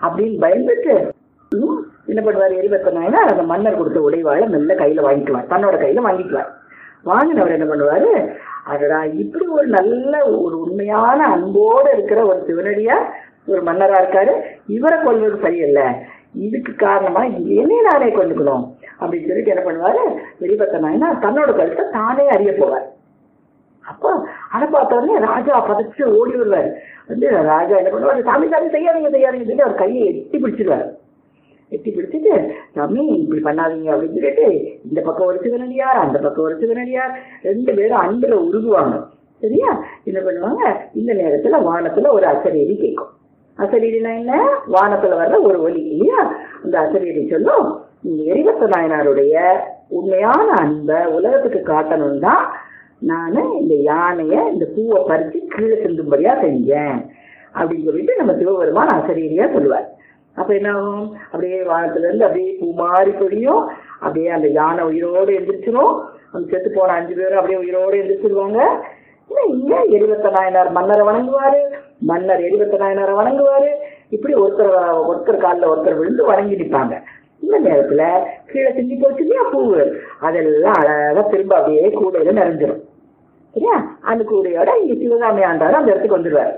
அப்படின்னு பயந்துட்டு ம், என்ன பண்ணுவார் எரிபத்த நாயனார் அந்த மன்னர் கொடுத்த உடைவாளை மெல்ல கையில வாங்கிக்குவார் தன்னோட கையில வாங்கிக்குவார் வாங்கினவர் என்ன பண்ணுவாரு அடடா இப்படி ஒரு நல்ல ஒரு உண்மையான அன்போடு இருக்கிற ஒரு சிவனடியார் ஒரு மன்னரா இருக்காரு இவரை கொல்வது சரியில்லை இதுக்கு காரணமா என்னைய நானே கொண்டுக்கணும் அப்படின்னு சொல்லிட்டு என்ன பண்ணுவாரு எரிபத்த நாயனார் தன்னோட கழுத்தை தானே அறிய போவார் அப்போ அதை பார்த்த உடனே ராஜா பதச்சு ஓடி வருவார் வந்து ராஜா என்ன பண்ணுவார் சாமி சாமி செய்யாதீங்க செய்யாதீங்க சொல்லி அவர் கையை எட்டி பிடிச்சிருவார் எட்டி பிடிச்சிட்டு சாமி இப்படி பண்ணாதீங்க அப்படின்னு சொல்லிட்டு இந்த பக்கம் ஒரு சிவனடியார் அந்த பக்கம் ஒரு சிவனடியார் ரெண்டு பேரும் அன்புல உருகுவாங்க சரியா என்ன பண்ணுவாங்க இந்த நேரத்துல வானத்துல ஒரு அசரீரி கேட்கும் அசரீரினா என்ன வானத்துல வர்ற ஒரு ஒலி இல்லையா அந்த அசரீரி சொல்லும் இந்த எரிவத்த நாயனாருடைய உண்மையான அன்பை உலகத்துக்கு காட்டணும் தான் நான் இந்த யானைய இந்த பூவை பறிச்சு கீழே சிந்தும்படியா செஞ்சேன் அப்படின்னு சொல்லிட்டு நம்ம சிவபெருமான் அசரீரியா சொல்லுவார் அப்ப என்ன ஆகும் அப்படியே வானத்துல இருந்து அப்படியே பூ மாறி பொழியும் அப்படியே அந்த யானை உயிரோடு எந்திரிச்சிரும் அந்த செத்து போன அஞ்சு பேரும் அப்படியே உயிரோடு எந்திரிச்சிருவாங்க ஏன்னா இங்க எரிவத்த நாயனார் மன்னரை வணங்குவாரு மன்னர் எரிவத்த நாயனாரை வணங்குவாரு இப்படி ஒருத்தர் ஒருத்தர் காலில் ஒருத்தர் விழுந்து வணங்கி நிற்பாங்க இந்த நேரத்துல கீழே சிந்தி போச்சு இல்லையா பூவு அதெல்லாம் அழகா திரும்ப அப்படியே கூடையில நிறைஞ்சிரும் சரியா அந்த கூடையோட இங்க சிவகாமி ஆண்டாரு அந்த இடத்துக்கு வந்துடுவார்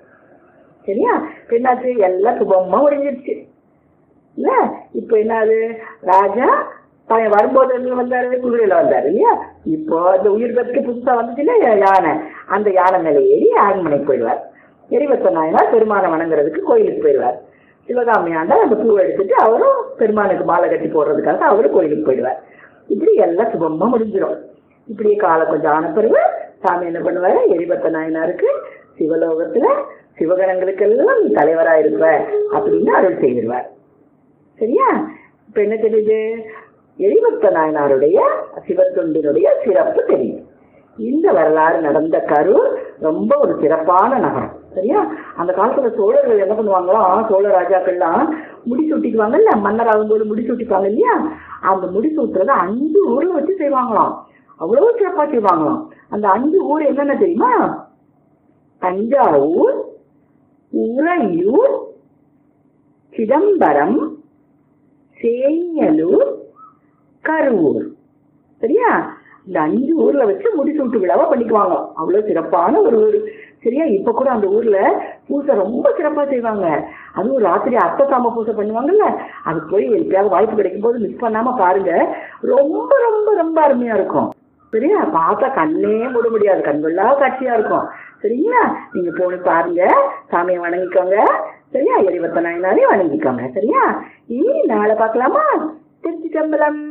சரியா இப்ப என்னாச்சு எல்லாம் சுபமா முடிஞ்சிருச்சு இல்ல இப்ப என்னது ராஜா பையன் வரும்போது எங்க வந்தாரு குதிரையில வந்தாரு இல்லையா இப்போ அந்த உயிர் பத்துக்கு புதுசா வந்துச்சு இல்லையா யானை அந்த யானை மேல ஏறி அரண்மனைக்கு போயிடுவார் எரிவத்த நாயனார் பெருமானை வணங்குறதுக்கு கோயிலுக்கு போயிடுவார் சிவகாமி ஆண்டார் அந்த பூவை எடுத்துட்டு அவரும் பெருமானுக்கு மாலை கட்டி போடுறதுக்காக அவரும் கோயிலுக்கு போயிடுவார் இப்படி எல்லாம் சுபமா முடிஞ்சிடும் இப்படியே காலம் கொஞ்சம் ஆன பிறகு சாமி என்ன பண்ணுவாரு எரிபத்த நாயனாருக்கு சிவலோகத்துல சிவகணங்களுக்கெல்லாம் நீ தலைவரா இருப்ப அப்படின்னு அருள் செய்திருவார் சரியா இப்ப என்ன தெரியுது எரிபத்த நாயனாருடைய சிவத்தொண்டினுடைய சிறப்பு தெரியும் இந்த வரலாறு நடந்த கரூர் ரொம்ப ஒரு சிறப்பான நகரம் சரியா அந்த காலத்துல சோழர்கள் என்ன பண்ணுவாங்களாம் சோழ ராஜாக்கள்லாம் முடி சூட்டிக்குவாங்கல்ல மன்னர் ஆகும்போது முடி சூட்டிப்பாங்க இல்லையா அந்த முடி சூட்டுறத அஞ்சு ஊர்ல வச்சு செய்வாங்களாம் அவ்வளவு சிறப்பா செய்வாங்களாம் அந்த அஞ்சு ஊர் என்னென்ன தெரியுமா தஞ்சாவூர் உறையூர் சிதம்பரம் சேயலூர் கரூர் சரியா இந்த அஞ்சு ஊர்ல வச்சு முடிசூட்டு விழாவா பண்ணிக்குவாங்க அவ்வளவு சிறப்பான ஒரு ஊர் சரியா இப்ப கூட அந்த ஊர்ல பூசை ரொம்ப சிறப்பா செய்வாங்க அதுவும் ராத்திரி அத்தை சாம பூசை பண்ணுவாங்கல்ல அது போய் எப்பயாவது வாய்ப்பு கிடைக்கும் போது மிஸ் பண்ணாம பாருங்க ரொம்ப ரொம்ப ரொம்ப அருமையா இருக்கும் சரியா பார்த்தா கண்ணே மூட முடியாது கண்கொள்ளா காட்சியா இருக்கும் சரிங்களா நீங்க போன பாருங்க சாமியை வணங்கிக்கோங்க சரியா எரிவத்த நாயனாரையும் வணங்கிக்கோங்க சரியா இனி நாளை பார்க்கலாமா திருச்சி சம்பளம்